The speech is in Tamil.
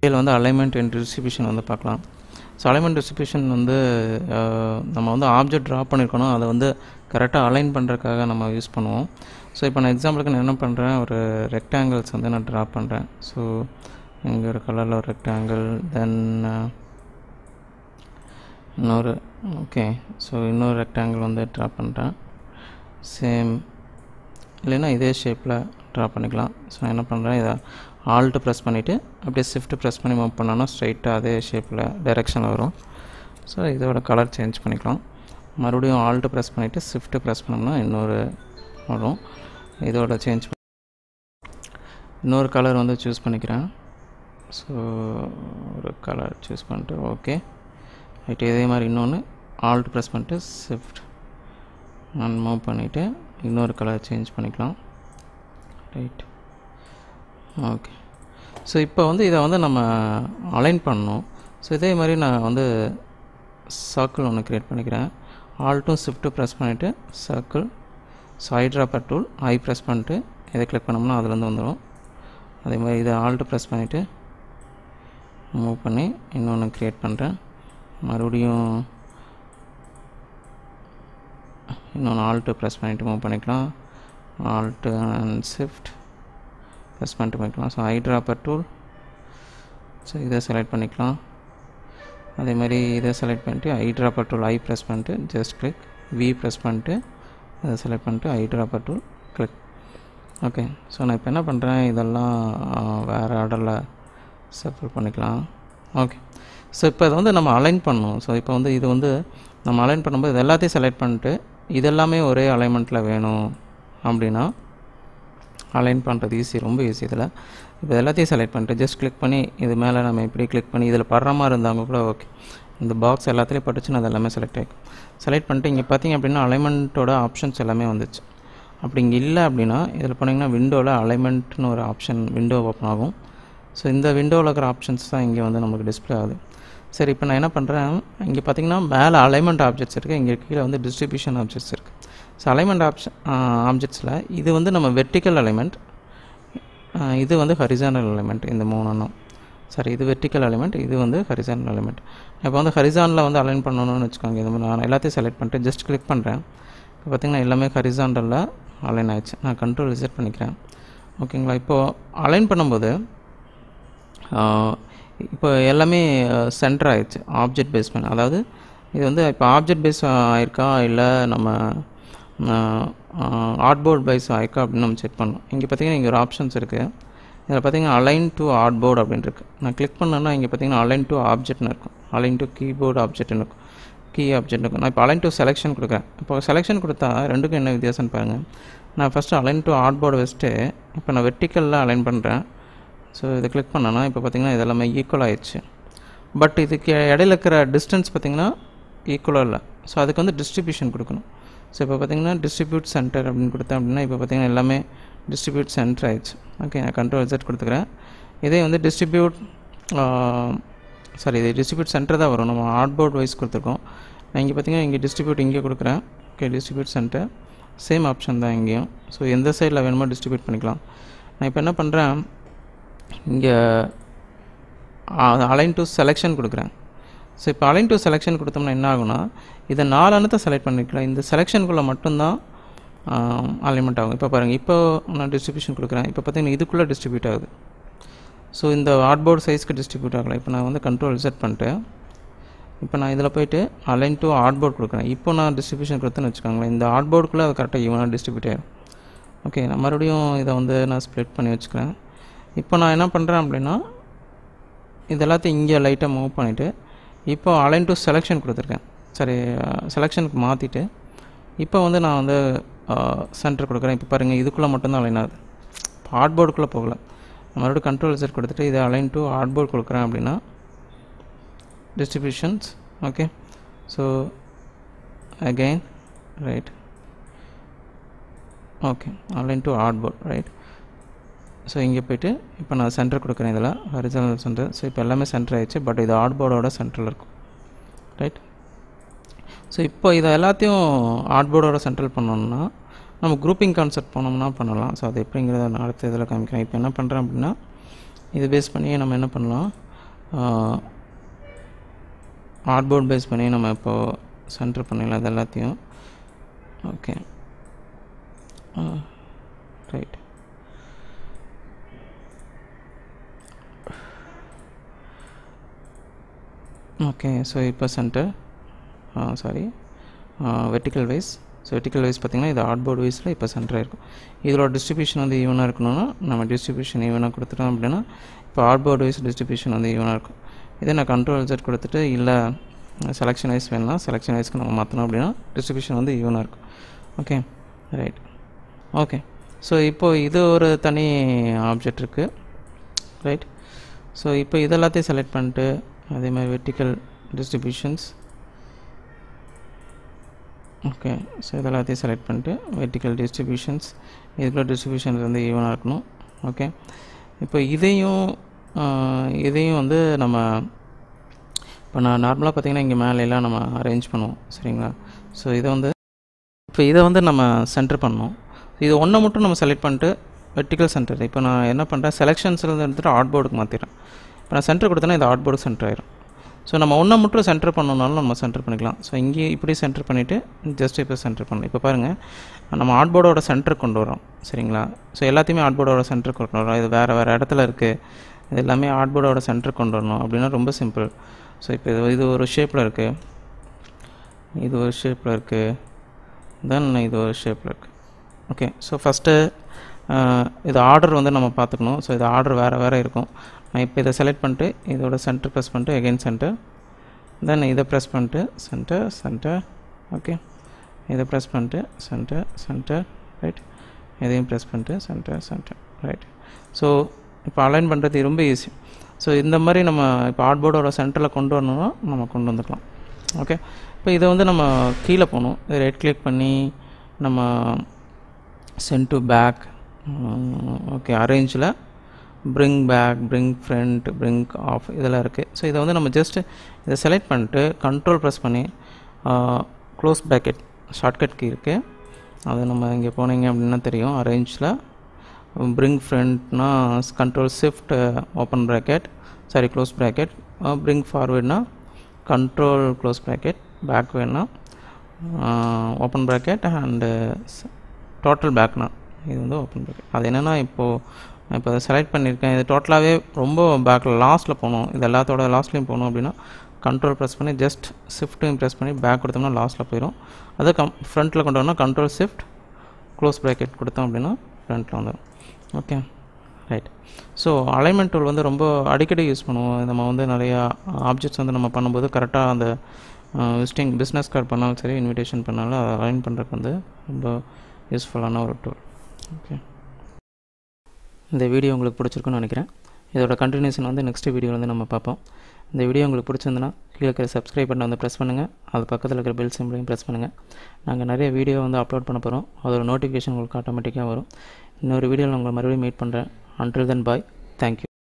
இதில் வந்து அலைன்மெண்ட் அண்ட் டிஸ்ட்ரிபியூஷன் வந்து பார்க்கலாம் ஸோ அலைன்மெண்ட் டிஸ்ட்ரிபியூஷன் வந்து அஹ், நம்ம வந்து ஆப்ஜெக்ட் ட்ரா பண்ணியிருக்கணும் அதை வந்து கரெக்டாக அலைன் பண்ணுறதுக்காக நம்ம யூஸ் பண்ணுவோம் ஸோ இப்போ நான் எக்ஸாம்பிளுக்கு நான் என்ன பண்ணுறேன் ஒரு ரெக்டாங்கிள்ஸ் வந்து நான் ட்ரா பண்ணுறேன் ஸோ இங்கே ஒரு கலரில் ஒரு ரெக்டாங்கிள் தென் இன்னொரு ஓகே ஸோ இன்னொரு ரெக்டாங்கிள் வந்து ட்ரா பண்ணுறேன் சேம் இல்லைன்னா இதே ஷேப்பில் ட்ரா பண்ணிக்கலாம் ஸோ நான் என்ன பண்ணுறேன் இதை ஆல்ட்டு ப்ரெஸ் பண்ணிவிட்டு அப்படியே ஷிஃப்ட் ப்ரெஸ் பண்ணி மூவ் பண்ணோன்னா ஸ்ட்ரைட்டாக அதே ஷேப்பில் டைரெக்ஷனில் வரும் ஸோ இதோட கலர் சேஞ்ச் பண்ணிக்கலாம் மறுபடியும் ஆல்ட்டு ப்ரெஸ் பண்ணிவிட்டு ஷிஃப்ட்டு ப்ரெஸ் பண்ணோம்னா இன்னொரு வரும் இதோட சேஞ்ச் இன்னொரு கலர் வந்து சூஸ் பண்ணிக்கிறேன் ஸோ ஒரு கலர் சூஸ் பண்ணிட்டு ஓகே ரைட் இதே மாதிரி இன்னொன்று ஆல்ட் ப்ரெஸ் பண்ணிட்டு ஷிஃப்ட் நான் மூவ் பண்ணிவிட்டு இன்னொரு கலர் சேஞ்ச் பண்ணிக்கலாம் ரைட் ஓகே ஸோ இப்போ வந்து இதை வந்து நம்ம அலைன் பண்ணணும் ஸோ இதே மாதிரி நான் வந்து சர்க்கிள் ஒன்று க்ரியேட் பண்ணிக்கிறேன் ஆல்ட்டும் ஷிஃப்ட்டும் ப்ரெஸ் பண்ணிவிட்டு circle so eyedropper tool I press பண்ணிட்டு இதை கிளிக் பண்ணோம்னா அதுலேருந்து வந்துடும் அதே மாதிரி இதை ஆல்ட்டு ப்ரெஸ் பண்ணிவிட்டு மூவ் பண்ணி இன்னொன்று க்ரியேட் பண்ணுறேன் மறுபடியும் இன்னொன்று ஆல்ட்டு ப்ரெஸ் பண்ணிவிட்டு மூவ் பண்ணிக்கலாம் ஆல்ட்டு அண்ட் ஷிஃப்ட் ப்ரெஸ் பண்ணிட்டு பண்ணிக்கலாம் ஸோ ஐட்ராப்பர் டூல் ஸோ இதை செலக்ட் பண்ணிக்கலாம் அதே மாதிரி இதை செலக்ட் பண்ணிட்டு ஐட்ராப்பர் டூல் ஐ ப்ரெஸ் பண்ணிட்டு ஜஸ்ட் கிளிக் வி ப்ரெஸ் பண்ணிட்டு அதை செலக்ட் பண்ணிட்டு eyedropper tool click okay so நான் இப்போ என்ன பண்ணுறேன் இதெல்லாம் வேறு ஆர்டரில் செப்பல் பண்ணிக்கலாம் ஓகே ஸோ இப்போ இதை வந்து நம்ம அலைன் பண்ணணும் ஸோ இப்போ வந்து இது வந்து நம்ம அலைன் பண்ணும்போது இது எல்லாத்தையும் செலக்ட் பண்ணிட்டு இதெல்லாமே ஒரே அலைன்மெண்ட்டில் வேணும் அப்படின்னா அலைன் பண்ணுறது ஈஸி ரொம்ப ஈஸி இதில் இப்போ எல்லாத்தையும் செலக்ட் பண்ணிட்டு ஜஸ்ட் கிளிக் பண்ணி இது மேலே நம்ம இப்படி கிளிக் பண்ணி இதில் படுற மாதிரி இருந்தாங்க கூட ஓகே இந்த பாக்ஸ் எல்லாத்துலேயும் பட்டுச்சுன்னா அது எல்லாமே செலக்ட் ஆகிக்கும் செலக்ட் பண்ணிட்டு இங்கே பார்த்தீங்க அப்படின்னா அலைன்மெண்ட்டோட ஆப்ஷன்ஸ் எல்லாமே வந்துச்சு அப்படி இங்கே இல்லை அப்படின்னா இதில் போனீங்கன்னா விண்டோவில் அலைன்மெண்ட்னு ஒரு ஆப்ஷன் விண்டோ ஓப்பன் ஆகும் ஸோ இந்த விண்டோவில் இருக்கிற ஆப்ஷன்ஸ் தான் இங்கே வந்து நமக்கு டிஸ்ப்ளே ஆகுது சரி இப்போ நான் என்ன பண்ணுறேன் இங்கே பார்த்தீங்கன்னா மேலே அலைன்மெண்ட் ஆப்ஜெக்ட்ஸ் இருக்குது இங்கே கீழே வந்து டிஸ்ட்ரிபியூஷன் ஆப்ஜெக்ட்ஸ் இருக்குது ஸோ அலைன்மெண்ட் ஆப்ஷன் ஆப்ஜெக்ட்ஸில் இது வந்து நம்ம வெர்டிக்கல் அலைன்மெண்ட் இது வந்து ஹரிசானல் எலிமெண்ட் இந்த மூணுன்னும் சரி இது வெர்டிக்கல் எலிமெண்ட் இது வந்து ஹரிசானல் எலிமெண்ட் இப்போ வந்து ஹரிசானில் வந்து அலைன் பண்ணணும்னு வச்சுக்கோங்க இது மாதிரி நான் எல்லாத்தையும் செலக்ட் பண்ணிட்டு ஜஸ்ட் கிளிக் பண்ணுறேன் இப்போ பார்த்திங்கன்னா எல்லாமே ஹரிசாண்டலில் அலைன் ஆயிடுச்சு நான் கண்ட்ரோல் ரிசெட் பண்ணிக்கிறேன் ஓகேங்களா இப்போது அலைன் பண்ணும்போது இப்போ எல்லாமே சென்டர் ஆயிடுச்சு ஆப்ஜெக்ட் பேஸ் பண்ண அதாவது இது வந்து இப்போ ஆப்ஜெக்ட் பேஸ் ஆயிருக்கா இல்லை நம்ம ஆர்ட்போர்ட் பேஸ் ஆயிருக்கா அப்படின்னு நம்ம செக் பண்ணணும் இங்கே பார்த்தீங்கன்னா இங்கே ஒரு ஆப்ஷன்ஸ் இருக்குது இதில் பார்த்தீங்கன்னா அலைன் டு ஆர்ட்போர்ட் அப்படின்னு இருக்குது நான் கிளிக் பண்ணேன்னா இங்கே பார்த்தீங்கன்னா அலைன் டு ஆப்ஜெக்ட்னு இருக்கும் அலைன் டு கீபோர்டு ஆப்ஜெக்ட்னு இருக்கும் கீ ஆப்ஜெக்ட் இருக்கும் நான் இப்போ அலைன் டு செலெக்ஷன் கொடுக்குறேன் இப்போ செலெக்ஷன் கொடுத்தா ரெண்டுக்கும் என்ன வித்தியாசம்னு பாருங்கள் நான் ஃபஸ்ட்டு அலைன் டு ஆர்ட்போர்டு வச்சுட்டு இப்போ நான் வெர்டிக்கலில் அலைன் பண்ணுறேன் ஸோ இதை கிளிக் பண்ணேன்னா இப்போ பார்த்தீங்கன்னா இது எல்லாமே ஈக்குவல் ஆயிடுச்சு பட் இதுக்கு இடையில இருக்கிற டிஸ்டன்ஸ் பார்த்திங்கன்னா ஈக்குவலாக இல்லை ஸோ அதுக்கு வந்து டிஸ்ட்ரிபியூஷன் கொடுக்கணும் ஸோ இப்போ பார்த்தீங்கன்னா டிஸ்ட்ரிபியூட் சென்டர் அப்படின்னு கொடுத்தேன் அப்படின்னா இப்போ பார்த்தீங்கன்னா எல்லாமே டிஸ்ட்ரிபியூட் சென்டர் ஆயிடுச்சு ஓகே நான் கண்ட்ரோல் செட் கொடுத்துக்கிறேன் இதே வந்து டிஸ்ட்ரிபியூட் சாரி இது டிஸ்ட்ரிபியூட் சென்டர் தான் வரும் நம்ம ஆர்ட்போர்ட் வைஸ் கொடுத்துருக்கோம் நான் இங்கே பார்த்தீங்கன்னா இங்கே டிஸ்ட்ரிபியூட் இங்கே கொடுக்குறேன் okay distribute centre same option தான் இங்கேயும் ஸோ எந்த சைடில் வேணுமோ டிஸ்ட்ரிபியூட் பண்ணிக்கலாம் நான் இப்போ என்ன பண்ணுறேன் இங்கே அலைன் டு செலெக்ஷன் கொடுக்குறேன் ஸோ இப்போ அலைன் டு செலெக்ஷன் கொடுத்தோம்னா என்ன ஆகும்னா இதை நாலு செலக்ட் பண்ணிக்கலாம் இந்த செலெக்ஷனுக்குள்ளே மட்டும்தான் அலைன்மெண்ட் ஆகும் இப்போ பாருங்கள் இப்போ நான் டிஸ்ட்ரிபியூஷன் கொடுக்குறேன் இப்போ பார்த்தீங்கன்னா இதுக்குள்ளே டிஸ்ட்ரிபியூட் ஆகுது ஸோ இந்த ஆர்ட்போர்ட் சைஸ்க்கு டிஸ்ட்ரிபியூட் ஆகலை இப்போ நான் வந்து கண்ட்ரோல் செட் பண்ணிட்டு இப்போ நான் இதில் போயிட்டு அலைன் டு ஆர்ட்போர்ட் கொடுக்குறேன் இப்போ நான் டிஸ்ட்ரிபியூஷன் கொடுத்தேன்னு வச்சுக்கோங்களேன் இந்த ஆர்ட்போர்டுக்குள்ளே அது கரெக்டாக ஈவனாக டிஸ்ட்ரிபியூட் ஆகிடும் ஓகே நான் மறுபடியும் இதை வந்து நான் ஸ்ப்ளிட் பண்ணி வச்சுக்கிறேன் இப்போ நான் என்ன பண்ணுறேன் அப்படின்னா இது எல்லாத்தையும் இங்கே லைட்டாக மூவ் பண்ணிவிட்டு இப்போ அலைன் டு செலெக்ஷன் கொடுத்துருக்கேன் சரி செலெக்ஷனுக்கு மாற்றிட்டு இப்போ வந்து நான் வந்து சென்டர் கொடுக்குறேன் இப்போ பாருங்கள் இதுக்குள்ளே மட்டும்தான் அலைன் ஆகுது இப்போ ஆர்ட்போர்டுக்குள்ளே போகல மறுபடியும் கண்ட்ரோல் செட் கொடுத்துட்டு இதை அலைன் டு ஆர்ட்போர்ட் கொடுக்குறேன் அப்படின்னா distributions okay so again right okay align to artboard right so இங்கே போய்ட்டு இப்போ நான் சென்டர் கொடுக்குறேன் இதில் ஹரிஜனல் சென்டர் ஸோ இப்போ எல்லாமே சென்டர் ஆயிடுச்சு பட் இது ஆர்ட்போர்டோட சென்டரில் இருக்கும் ரைட் ஸோ இப்போ இதை எல்லாத்தையும் ஆர்ட்போர்டோட சென்ட்ரல் பண்ணோம்னா நம்ம குரூப்பிங் கான்செப்ட் போனோம்னா பண்ணலாம் ஸோ அது எப்படிங்கிறத நான் அடுத்த இதில் காமிக்கிறேன் இப்போ என்ன பண்ணுறேன் அப்படின்னா இது பேஸ் பண்ணி நம்ம என்ன பண்ணலாம் ஆர்ட்போர்ட் பேஸ் பண்ணி நம்ம இப்போது சென்டர் பண்ணிடலாம் இது எல்லாத்தையும் ஓகே ரைட் ஓகே ஸோ இப்போ centre sorry vertical wise so vertical wise பார்த்திங்கன்னா இது ஆர்ட்போர்ட் வைஸில் இப்போ சென்டர் இருக்கும் இதோட டிஸ்ட்ரிபியூஷன் வந்து ஈவனாக இருக்கணும்னா நம்ம டிஸ்ட்ரிபியூஷன் ஈவனாக கொடுத்துட்டோம் அப்படின்னா இப்போ ஆர்ட்போர்ட் வைஸ் டிஸ்ட்ரிபியூஷன் வந்து ஈவனாக இருக்கும் இதே நான் கண்ட்ரோல் செட் கொடுத்துட்டு இல்லை செலெக்ஷன் வைஸ் வேணும்னா செலெக்ஷன் வைஸ்க்கு நம்ம மாற்றணும் அப்படின்னா டிஸ்ட்ரிபியூஷன் வந்து ஈவனாக இருக்கும் ஓகே ரைட் ஓகே ஸோ இப்போது இது ஒரு தனி ஆப்ஜெக்ட் இருக்குது ரைட் ஸோ இப்போ இதெல்லாத்தையும் செலக்ட் பண்ணிட்டு அதே மாதிரி வெர்டிக்கல் டிஸ்ட்ரிபியூஷன்ஸ் ஓகே ஸோ இதெல்லாத்தையும் செலக்ட் பண்ணிட்டு வெர்டிக்கல் டிஸ்ட்ரிபியூஷன்ஸ் இதுக்குள்ள டிஸ்ட்ரிபியூஷன்ஸ் வந்து ஈவனாக இருக்கணும் ஓகே இப்போ இதையும் இதையும் வந்து நம்ம இப்போ நான் நார்மலாக பார்த்தீங்கன்னா இங்கே மேலையெல்லாம் நம்ம அரேஞ்ச் பண்ணுவோம் சரிங்களா ஸோ இதை வந்து இப்போ இதை வந்து நம்ம சென்டர் பண்ணோம் இது ஒன்றை மட்டும் நம்ம செலக்ட் பண்ணிட்டு வெர்டிக்கல் சென்டர் இப்போ நான் என்ன பண்ணுறேன் செலெக்ஷன்ஸ்லேருந்து எடுத்துகிட்டு ஆர்ட் போர்டுக்கு மாற்றிடுறேன் இப்போ நான் சென்டர் கொடுத்தேன்னா இது ஆர்ட் போர்டு சென்டர் ஆயிரும் ஸோ நம்ம ஒன்றை மட்டும் சென்டர் பண்ணணுனாலும் நம்ம சென்டர் பண்ணிக்கலாம் ஸோ இங்கே இப்படி சென்டர் பண்ணிவிட்டு ஜஸ்ட் இப்போ சென்டர் பண்ணலாம் இப்போ பாருங்கள் நம்ம ஆர்ட் போர்டோட சென்டர் கொண்டு வரோம் சரிங்களா ஸோ எல்லாத்தையுமே ஆர்ட் போர்டோட சென்டர் கொண்டு வரோம் இது வேறு வேறு இடத்துல இருக்குது இது எல்லாமே ஆர்ட் போர்டோட சென்டர் கொண்டு வரணும் அப்படின்னா ரொம்ப சிம்பிள் ஸோ இப்போ இது இது ஒரு ஷேப்பில் இருக்குது இது ஒரு ஷேப்பில் இருக்குது தென் இது ஒரு ஷேப்பில் இருக்குது ஓகே ஸோ ஃபஸ்ட்டு இது ஆர்டர் வந்து நம்ம பார்த்துக்கணும் ஸோ இது ஆர்டர் வேறு வேறு இருக்கும் நான் இப்போ இதை செலக்ட் பண்ணிட்டு இதோட சென்டர் ப்ரெஸ் பண்ணிட்டு எகெயின் சென்டர் தென் இதை ப்ரெஸ் பண்ணிட்டு சென்டர் சென்டர் ஓகே இதை ப்ரெஸ் பண்ணிட்டு சென்டர் சென்டர் ரைட் இதையும் ப்ரெஸ் பண்ணிட்டு சென்டர் சென்டர் ரைட் ஸோ இப்போ அலைன் பண்ணுறது ரொம்ப ஈஸி ஸோ இந்த மாதிரி நம்ம இப்போ ஆர்ட்போர்டோட சென்டரில் கொண்டு வரணும்னா நம்ம கொண்டு வந்துக்கலாம் ஓகே இப்போ இதை வந்து நம்ம கீழே போகணும் ரைட் கிளிக் பண்ணி நம்ம சென்ட் டு பேக் ஓகே அரேஞ்சில் bring back bring front bring off இதெல்லாம் இருக்குது ஸோ இதை வந்து நம்ம ஜஸ்ட் இதை செலக்ட் பண்ணிட்டு கண்ட்ரோல் ப்ரெஸ் பண்ணி க்ளோஸ் ப்ராக்கெட் ஷார்ட்கட் கீ இருக்குது அது நம்ம இங்கே போனீங்க அப்படின்னா தெரியும் அரேஞ்சில் ப்ரிங் ஃப்ரண்ட்னா control shift open bracket sorry close bracket bring ஃபார்வேர்ட்னா கண்ட்ரோல் க்ளோஸ் ப்ராக்கெட் பேக் வேணா ஓப்பன் ப்ராக்கெட் அண்டு டோட்டல் பேக்னா இது வந்து ஓப்பன் ப்ராக்கெட் அது என்னென்னா இப்போது நான் இப்போ செலக்ட் பண்ணியிருக்கேன் இது டோட்டலாகவே ரொம்ப பேக்கில் லாஸ்ட்டில் போகணும் இது எல்லாத்தோட லாஸ்ட்லேயும் போகணும் அப்படின்னா கண்ட்ரோல் ப்ரெஸ் பண்ணி ஜஸ்ட் ஷிஃப்ட்டையும் ப்ரெஸ் பண்ணி பேக் கொடுத்தோம்னா லாஸ்ட்டில் போயிடும் அது கம் ஃப்ரண்ட்டில் கொண்டு வரணும் கண்ட்ரோல் ஷிஃப்ட் க்ளோஸ் ப்ராக்கெட் கொடுத்தோம் அப்படின்னா ஃப்ரண்ட்டில் வந்துடும் okay right so alignment tool வந்து ரொம்ப அடிக்கடி யூஸ் பண்ணுவோம் நம்ம வந்து நிறையா ஆப்ஜெக்ட்ஸ் வந்து நம்ம பண்ணும்போது கரெக்டாக அந்த விசிட்டிங் பிஸ்னஸ் கார்டு பண்ணாலும் சரி இன்விடேஷன் பண்ணாலும் அதை அலைன் பண்ணுறதுக்கு வந்து ரொம்ப யூஸ்ஃபுல்லான ஒரு டூல் ஓகே இந்த வீடியோ உங்களுக்கு பிடிச்சிருக்குன்னு நினைக்கிறேன் இதோட கண்டினியூஷன் வந்து நெக்ஸ்ட் வீடியோ வந்து நம்ம பார்ப்போம் இந்த வீடியோ உங்களுக்கு பிடிச்சிருந்துன்னா கீழே இருக்கிற சப்ஸ்கிரைப் பட்டன் வந்து ப்ரெஸ் பண்ணுங்கள் அது பக்கத்தில் இருக்கிற பெல் சிம்பிளையும் ப்ரெஸ் பண்ணுங்கள் நாங்கள் நிறைய வீடியோ வந்து அப்லோட் பண்ண போகிறோம் அதோட நோட்டிஃபிகேஷன் உங்களுக்கு ஆட்டோமேட்டிக்காக வரும் இன்னொரு வீடியோவில் உங்களை மறுபடியும் மீட் பண்ணுறேன் அன்டில் தென் பாய் தேங்க்யூ